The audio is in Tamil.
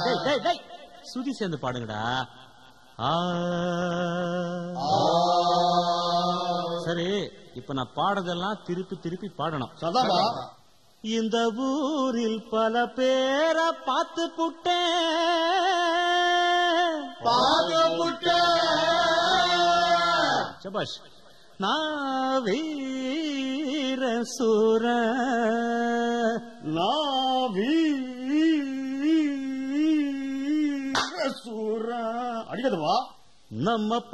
டேய், டேய், டேய். சுதி சேர்ந்து பாடுங்கடா ஆ. சரி இப்ப நான் பாடுறதெல்லாம் திருப்பி திருப்பி பாடணும் சதாமா இந்த ஊரில் பல பேரை பார்த்து புட்டேன் பாது புட்ட சபாஷ் நான் வீர சூர நாவி சூரா அடிக்கதுவா நம்ம